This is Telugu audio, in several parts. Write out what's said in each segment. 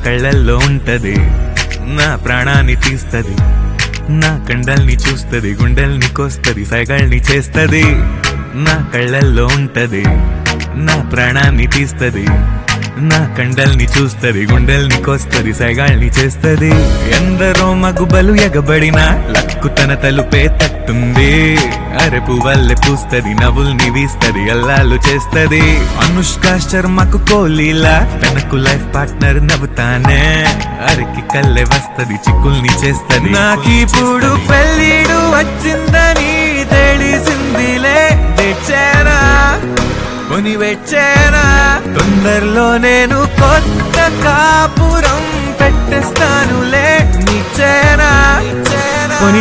కళ్ళల్లో ఉంటది నా ప్రాణాన్ని తీస్తది నా కండల్ని చూస్తది గుండెల్ని కోస్తది సైగల్ని చేస్తది నా కళ్ళల్లో ఉంటది నా ప్రాణాన్ని తీస్తది నా కండల్ని చూస్తది గుండెల్ని కోస్తది సైగాల్ని చేస్తది ఎందరో మగుబలు ఎగబడిన లక్కు తన తలుపే తట్టుంది అరెపు వల్లె పూస్తది నవ్వుల్ని వీస్తది అల్లాలు చేస్తది అనుష్క శర్మకు కోలీలా తనకు లైఫ్ పార్ట్నర్ నవ్వుతానే అరికి కల్లె వస్తది చిక్కుల్ని చేస్తది నాకిప్పుడు పెళ్ళిడు వచ్చిందని తెలిసిందిలే తెచ్చానా కొని వచ్చేనా తొందరలో నేను కొత్త కాపురం పెట్టేస్తానులే నీచేనా కొని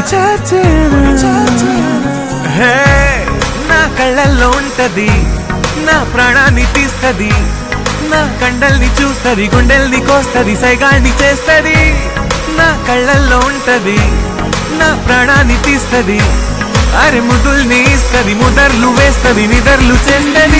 హే నా కళ్ళల్లో ఉంటది నా ప్రాణాన్ని తీస్తది నా కండల్ని చూస్తది గుండెల్ని కోస్తది సైగాన్ని చేస్తది నా కళ్ళల్లో ఉంటది నా ప్రాణాన్ని తీస్తది అరే ముదుల్ని ఇస్తది ముదర్లు వేస్తది నిదర్లు చేస్తది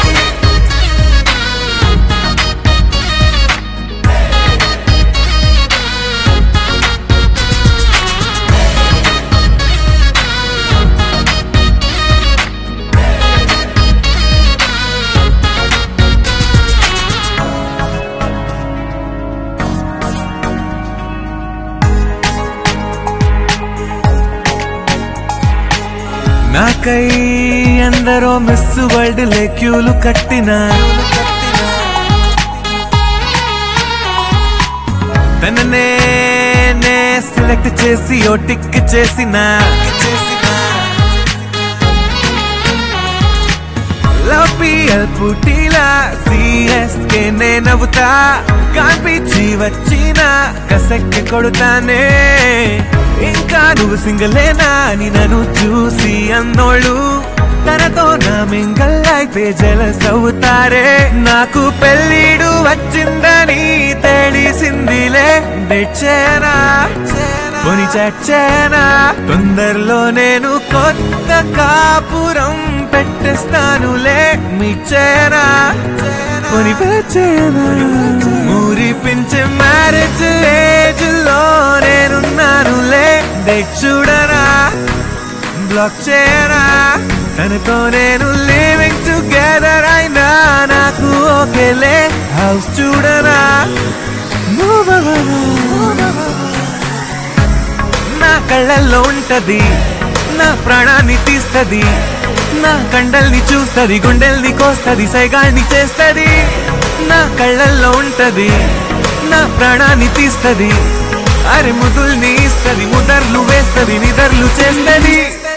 నాకై ఎందరో మిస్ వరల్డ్ లే క్యూలు కట్టిన తననే నే సెలెక్ట్ చేసి ఓ టిక్ చేసిన లపిఎల్ పుట్టిలా సిఎస్కే నే నవ్వుతా కాన్పించి వచ్చిన కసక్కి కొడుతానే ఇంకా నువ్వు సింగలేనా అని నన్ను చూసి అన్నోళ్ళు తనతో నా మింగల్ అయితే జలస్ అవుతారే నాకు పెళ్ళిడు వచ్చిందని తెలిసిందిలే తెచ్చేనా కొని చచ్చేనా తొందరలో నేను కొత్త కాపురం పెట్టేస్తానులే మిచ్చేనా కొని వచ్చేనా ఊరిపించే మ్యారేజ్ ఏజ్ లో నేనున్నానులే డేట్ చూడరా బ్లాక్ చేయరా తనతో నేను లివింగ్ టుగెదర్ అయినా నాకు ఓకేలే హౌస్ చూడరా Move అవ్వరా. నా కళ్ళల్లో ఉంటది నా ప్రాణాన్ని తీస్తది నా కండల్ని చూస్తది గుండెల్ని కోస్తది సైగాల్ని చేస్తది నా కళ్ళల్లో ఉంటది నా ప్రాణాన్ని తీస్తది అరే ముదుల్ని ఇస్తది ముదర్లు వేస్తది నిదర్లు చేస్తది